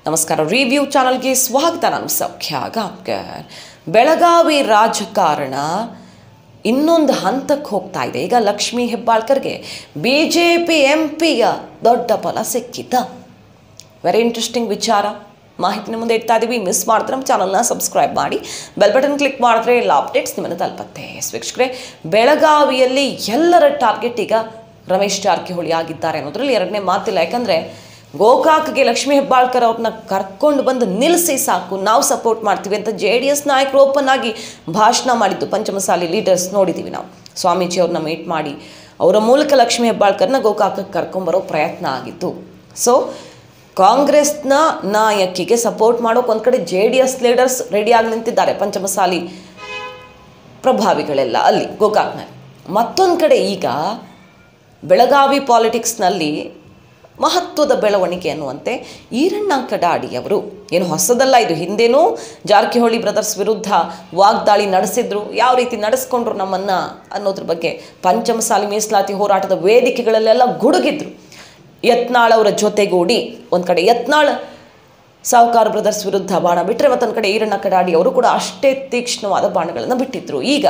ನಮಸ್ಕಾರ ರಿವ್ಯೂ ಚಾನಲ್ಗೆ ಸ್ವಾಗತ ನಾನು ಸೌಖ್ಯ ಗಾಬ್ಕರ್ ಬೆಳಗಾವಿ ರಾಜಕಾರಣ ಇನ್ನೊಂದು ಹಂತಕ್ಕೆ ಹೋಗ್ತಾ ಇದೆ ಈಗ ಲಕ್ಷ್ಮೀ ಹೆಬ್ಬಾಳ್ಕರ್ಗೆ ಬಿ ಜೆ ಪಿ ಎಂ ಪಿಯ ದೊಡ್ಡ ಫಲ ಸಿಕ್ಕಿದ್ದ ವೆರಿ ಇಂಟ್ರೆಸ್ಟಿಂಗ್ ವಿಚಾರ ಮಾಹಿತಿನ ಮುಂದೆ ಇಡ್ತಾ ಇದ್ದೀವಿ ಮಿಸ್ ಮಾಡಿದ್ರೆ ನಮ್ಮ ಚಾನಲ್ನ ಸಬ್ಸ್ಕ್ರೈಬ್ ಮಾಡಿ ಬೆಲ್ ಬಟನ್ ಕ್ಲಿಕ್ ಮಾಡಿದ್ರೆ ಎಲ್ಲ ಅಪ್ಡೇಟ್ಸ್ ನಿಮ್ಮನ್ನು ತಲುಪತ್ತೆ ಎಸ್ ವೀಕ್ಷಕರೇ ಬೆಳಗಾವಿಯಲ್ಲಿ ಎಲ್ಲರ ಟಾರ್ಗೆಟ್ ಈಗ ರಮೇಶ್ ಜಾರಕಿಹೊಳಿ ಆಗಿದ್ದಾರೆ ಅನ್ನೋದ್ರಲ್ಲಿ ಎರಡನೇ ಮಾತಿಲ್ಲ ಯಾಕಂದರೆ ಗೋಕಾಕ್ಗೆ ಲಕ್ಷ್ಮೀ ಹೆಬ್ಬಾಳ್ಕರ್ ಅವ್ರನ್ನ ಕರ್ಕೊಂಡು ಬಂದು ನಿಲ್ಲಿಸಿ ಸಾಕು ನಾವು ಸಪೋರ್ಟ್ ಮಾಡ್ತೀವಿ ಅಂತ ಜೆ ಡಿ ಎಸ್ ನಾಯಕರು ಓಪನ್ ಆಗಿ ಭಾಷಣ ಮಾಡಿದ್ದು ಪಂಚಮಸಾಲಿ ಲೀಡರ್ಸ್ ನೋಡಿದ್ದೀವಿ ನಾವು ಸ್ವಾಮೀಜಿ ಅವ್ರನ್ನ ಮೀಟ್ ಮಾಡಿ ಅವರ ಮೂಲಕ ಲಕ್ಷ್ಮೀ ಹೆಬ್ಬಾಳ್ಕರ್ನ ಗೋಕಾಕಕ್ಕೆ ಕರ್ಕೊಂಬರೋ ಪ್ರಯತ್ನ ಆಗಿತ್ತು ಸೊ ಕಾಂಗ್ರೆಸ್ನ ನಾಯಕಿಗೆ ಸಪೋರ್ಟ್ ಮಾಡೋಕೆ ಒಂದು ಕಡೆ ಜೆ ಡಿ ಎಸ್ ಲೀಡರ್ಸ್ ರೆಡಿಯಾಗಿ ನಿಂತಿದ್ದಾರೆ ಪಂಚಮಸಾಲಿ ಪ್ರಭಾವಿಗಳೆಲ್ಲ ಅಲ್ಲಿ ಗೋಕಾಕ್ನಲ್ಲಿ ಮತ್ತೊಂದು ಕಡೆ ಈಗ ಬೆಳಗಾವಿ ಪಾಲಿಟಿಕ್ಸ್ನಲ್ಲಿ ಮಹತ್ವದ ಬೆಳವಣಿಗೆ ಅನ್ನುವಂತೆ ಈರಣ್ಣ ಕಡಾಡಿ ಅವರು ಏನು ಹೊಸದಲ್ಲ ಇದು ಹಿಂದೇನೂ ಜಾರಕಿಹೊಳಿ ಬ್ರದರ್ಸ್ ವಿರುದ್ಧ ವಾಗ್ದಾಳಿ ನಡೆಸಿದ್ರು ಯಾವ ರೀತಿ ನಡೆಸ್ಕೊಂಡ್ರು ನಮ್ಮನ್ನು ಅನ್ನೋದ್ರ ಬಗ್ಗೆ ಪಂಚಮಸಾಲಿ ಮೀಸಲಾತಿ ಹೋರಾಟದ ವೇದಿಕೆಗಳಲ್ಲೆಲ್ಲ ಗುಡುಗಿದ್ರು ಯತ್ನಾಳ್ ಅವರ ಜೊತೆಗೂಡಿ ಒಂದು ಕಡೆ ಯತ್ನಾಳ್ ಸಾಹುಕಾರ ಬ್ರದರ್ಸ್ ವಿರುದ್ಧ ಬಾಣ ಬಿಟ್ಟರೆ ಮತ್ತೊಂದು ಕಡೆ ಈರಣ್ಣ ಕಡಾಡಿ ಅವರು ಕೂಡ ಅಷ್ಟೇ ತೀಕ್ಷ್ಣವಾದ ಬಾಣಗಳನ್ನು ಬಿಟ್ಟಿದ್ರು ಈಗ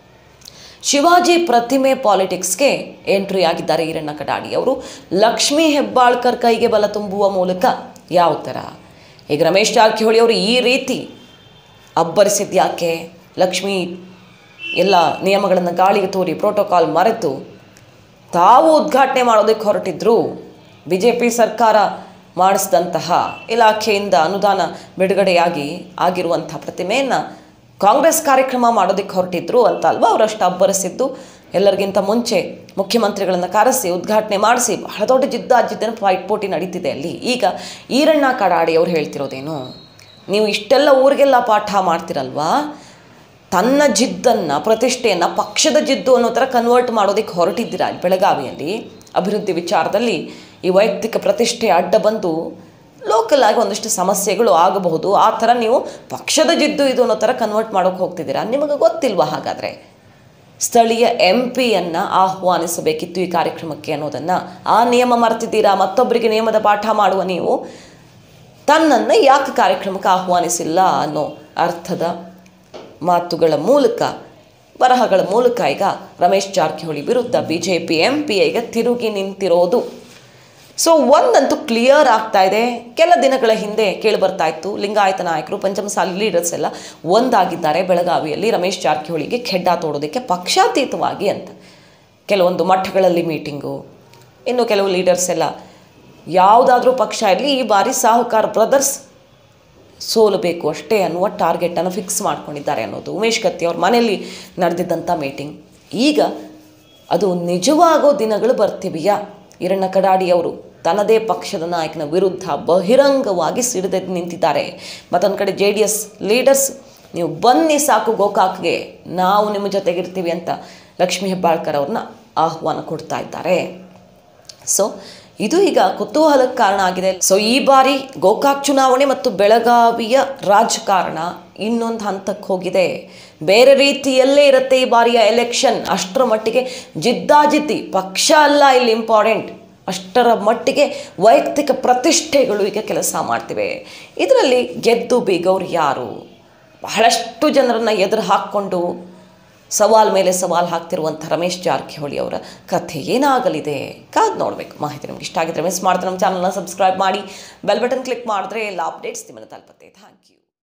ಶಿವಾಜಿ ಪ್ರತಿಮೆ ಪಾಲಿಟಿಕ್ಸ್ಗೆ ಎಂಟ್ರಿ ಆಗಿದ್ದಾರೆ ಈರಣ್ಣ ಕಡಾಡಿ ಅವರು ಲಕ್ಷ್ಮೀ ಹೆಬ್ಬಾಳ್ಕರ್ ಕೈಗೆ ಬಲ ತುಂಬುವ ಮೂಲಕ ಯಾವ ಥರ ಈಗ ರಮೇಶ್ ಜಾರಕಿಹೊಳಿ ಅವರು ಈ ರೀತಿ ಅಬ್ಬರಿಸಿದ್ದು ಯಾಕೆ ಲಕ್ಷ್ಮೀ ಎಲ್ಲ ನಿಯಮಗಳನ್ನು ಗಾಳಿಗೆ ತೋರಿ ಪ್ರೋಟೋಕಾಲ್ ಮರೆತು ತಾವು ಉದ್ಘಾಟನೆ ಮಾಡೋದಕ್ಕೆ ಹೊರಟಿದ್ರು ಬಿ ಜೆ ಪಿ ಸರ್ಕಾರ ಮಾಡಿಸಿದಂತಹ ಇಲಾಖೆಯಿಂದ ಅನುದಾನ ಬಿಡುಗಡೆಯಾಗಿ ಆಗಿರುವಂಥ ಪ್ರತಿಮೆಯನ್ನು ಕಾಂಗ್ರೆಸ್ ಕಾರ್ಯಕ್ರಮ ಮಾಡೋದಕ್ಕೆ ಹೊರಟಿದ್ರು ಅಂತ ಅಲ್ವಾ ಅವರಷ್ಟು ಅಬ್ಬರಿಸಿದ್ದು ಎಲ್ಲರಿಗಿಂತ ಮುಂಚೆ ಮುಖ್ಯಮಂತ್ರಿಗಳನ್ನು ಕರೆಸಿ ಉದ್ಘಾಟನೆ ಮಾಡಿಸಿ ಬಹಳ ದೊಡ್ಡ ಜಿದ್ದ ಜಿದ್ದನ ಪೈಪೋಟಿ ನಡೀತಿದೆ ಅಲ್ಲಿ ಈಗ ಈರಣ್ಣ ಕಡಾಡಿ ಅವ್ರು ಹೇಳ್ತಿರೋದೇನು ನೀವು ಇಷ್ಟೆಲ್ಲ ಊರಿಗೆಲ್ಲ ಪಾಠ ಮಾಡ್ತಿರಲ್ವಾ ತನ್ನ ಜಿದ್ದನ್ನು ಪ್ರತಿಷ್ಠೆಯನ್ನು ಪಕ್ಷದ ಜಿದ್ದು ಅನ್ನೋ ಥರ ಕನ್ವರ್ಟ್ ಮಾಡೋದಕ್ಕೆ ಹೊರಟಿದ್ದೀರಾ ಬೆಳಗಾವಿಯಲ್ಲಿ ಅಭಿವೃದ್ಧಿ ವಿಚಾರದಲ್ಲಿ ಈ ವೈಯಕ್ತಿಕ ಪ್ರತಿಷ್ಠೆ ಅಡ್ಡ ಬಂದು ಲೋಕಲ್ ಆಗಿ ಒಂದಿಷ್ಟು ಸಮಸ್ಯೆಗಳು ಆಗಬಹುದು ಆ ಥರ ನೀವು ಪಕ್ಷದ ಜಿದ್ದು ಇದು ಅನ್ನೋ ಥರ ಕನ್ವರ್ಟ್ ಮಾಡೋಕ್ಕೆ ಹೋಗ್ತಿದ್ದೀರಾ ನಿಮಗೆ ಗೊತ್ತಿಲ್ವಾ ಹಾಗಾದರೆ ಸ್ಥಳೀಯ ಎಂ ಪಿಯನ್ನು ಆಹ್ವಾನಿಸಬೇಕಿತ್ತು ಈ ಕಾರ್ಯಕ್ರಮಕ್ಕೆ ಅನ್ನೋದನ್ನು ಆ ನಿಯಮ ಮರೆತಿದ್ದೀರಾ ಮತ್ತೊಬ್ಬರಿಗೆ ನಿಯಮದ ಪಾಠ ಮಾಡುವ ನೀವು ತನ್ನನ್ನು ಯಾಕೆ ಕಾರ್ಯಕ್ರಮಕ್ಕೆ ಆಹ್ವಾನಿಸಿಲ್ಲ ಅನ್ನೋ ಅರ್ಥದ ಮಾತುಗಳ ಮೂಲಕ ಬರಹಗಳ ಮೂಲಕ ಈಗ ರಮೇಶ್ ಜಾರಕಿಹೊಳಿ ವಿರುದ್ಧ B J P M P ಈಗ ತಿರುಗಿ ನಿಂತಿರೋದು ಸೊ ಒಂದಂತೂ ಕ್ಲಿಯರ್ ಆಗ್ತಾ ಇದೆ ಕೆಲ ದಿನಗಳ ಹಿಂದೆ ಕೇಳಿಬರ್ತಾ ಇತ್ತು ಲಿಂಗಾಯತ ನಾಯಕರು ಪಂಚಮಸಾಲಿ ಲೀಡರ್ಸ್ ಎಲ್ಲ ಒಂದಾಗಿದ್ದಾರೆ ಬೆಳಗಾವಿಯಲ್ಲಿ ರಮೇಶ್ ಜಾರಕಿಹೊಳಿಗೆ ಖೆಡ್ಡ ತೋಡೋದಕ್ಕೆ ಪಕ್ಷಾತೀತವಾಗಿ ಅಂತ ಕೆಲವೊಂದು ಮಠಗಳಲ್ಲಿ ಮೀಟಿಂಗು ಇನ್ನು ಕೆಲವು ಲೀಡರ್ಸ್ ಎಲ್ಲ ಯಾವುದಾದ್ರೂ ಪಕ್ಷ ಇರಲಿ ಈ ಬಾರಿ ಸಾಹುಕಾರ ಬ್ರದರ್ಸ್ ಸೋಲಬೇಕು ಅಷ್ಟೇ ಅನ್ನುವ ಟಾರ್ಗೆಟನ್ನು ಫಿಕ್ಸ್ ಮಾಡ್ಕೊಂಡಿದ್ದಾರೆ ಅನ್ನೋದು ಉಮೇಶ್ ಕತ್ತಿ ಅವ್ರ ಮನೆಯಲ್ಲಿ ನಡೆದಿದ್ದಂಥ ಮೀಟಿಂಗ್ ಈಗ ಅದು ನಿಜವಾಗೋ ದಿನಗಳು ಬರ್ತಿವೆಯಾ ಈರಣ್ಣ ಕಡಾಡಿ ಅವರು ತನ್ನದೇ ಪಕ್ಷದ ನಾಯಕನ ವಿರುದ್ಧ ಬಹಿರಂಗವಾಗಿ ಸಿಡಿದೆದ್ದು ನಿಂತಿದ್ದಾರೆ ಮತ್ತೊಂದು ಕಡೆ ಜೆ ಡಿ ಎಸ್ ಲೀಡರ್ಸ್ ನೀವು ಬನ್ನಿ ಸಾಕು ಗೋಕಾಕ್ಗೆ ನಾವು ನಿಮ್ಮ ಜೊತೆಗಿರ್ತೀವಿ ಅಂತ ಲಕ್ಷ್ಮೀ ಹೆಬ್ಬಾಳ್ಕರ್ ಅವ್ರನ್ನ ಆಹ್ವಾನ ಕೊಡ್ತಾ ಇದ್ದಾರೆ ಸೊ ಇದು ಈಗ ಕುತೂಹಲಕ್ಕೆ ಕಾರಣ ಆಗಿದೆ ಸೊ ಈ ಬಾರಿ ಗೋಕಾಕ್ ಚುನಾವಣೆ ಮತ್ತು ಬೆಳಗಾವಿಯ ರಾಜಕಾರಣ ಇನ್ನೊಂದು ಹಂತಕ್ಕೆ ಹೋಗಿದೆ ಬೇರೆ ರೀತಿಯಲ್ಲೇ ಇರುತ್ತೆ ಈ ಬಾರಿಯ ಎಲೆಕ್ಷನ್ ಅಷ್ಟರ ಮಟ್ಟಿಗೆ ಜಿದ್ದಾಜಿದ್ದಿ ಪಕ್ಷ ಅಲ್ಲ ಇಲ್ಲಿ ಇಂಪಾರ್ಟೆಂಟ್ ಅಷ್ಟರ ಮಟ್ಟಿಗೆ ವೈಯಕ್ತಿಕ ಪ್ರತಿಷ್ಠೆಗಳು ಈಗ ಕೆಲಸ ಮಾಡ್ತಿವೆ ಇದರಲ್ಲಿ ಗೆದ್ದು ಬೀಗವ್ರು ಯಾರು ಬಹಳಷ್ಟು ಜನರನ್ನು ಎದುರು ಹಾಕ್ಕೊಂಡು ಸವಾಲ್ ಮೇಲೆ ಸವಾಲ್ ಹಾಕ್ತಿರುವಂಥ ರಮೇಶ್ ಜಾರಕಿಹೊಳಿ ಅವರ ಕಥೆ ಏನಾಗಲಿದೆ ಕಾದು ನೋಡಬೇಕು ಮಾಹಿತಿ ನಿಮ್ಗೆ ಇಷ್ಟ ಆಗಿದ್ರೆ ಮಿಸ್ ಮಾಡಿದ್ರೆ ನಮ್ಮ ಚಾನಲ್ನ ಸಬ್ಸ್ಕ್ರೈಬ್ ಮಾಡಿ ಬೆಲ್ ಬಟನ್ ಕ್ಲಿಕ್ ಮಾಡಿದ್ರೆ ಎಲ್ಲ ಅಪ್ಡೇಟ್ಸ್ ನಿಮ್ಮನ್ನು ತಲುಪುತ್ತೆ ಥ್ಯಾಂಕ್ ಯು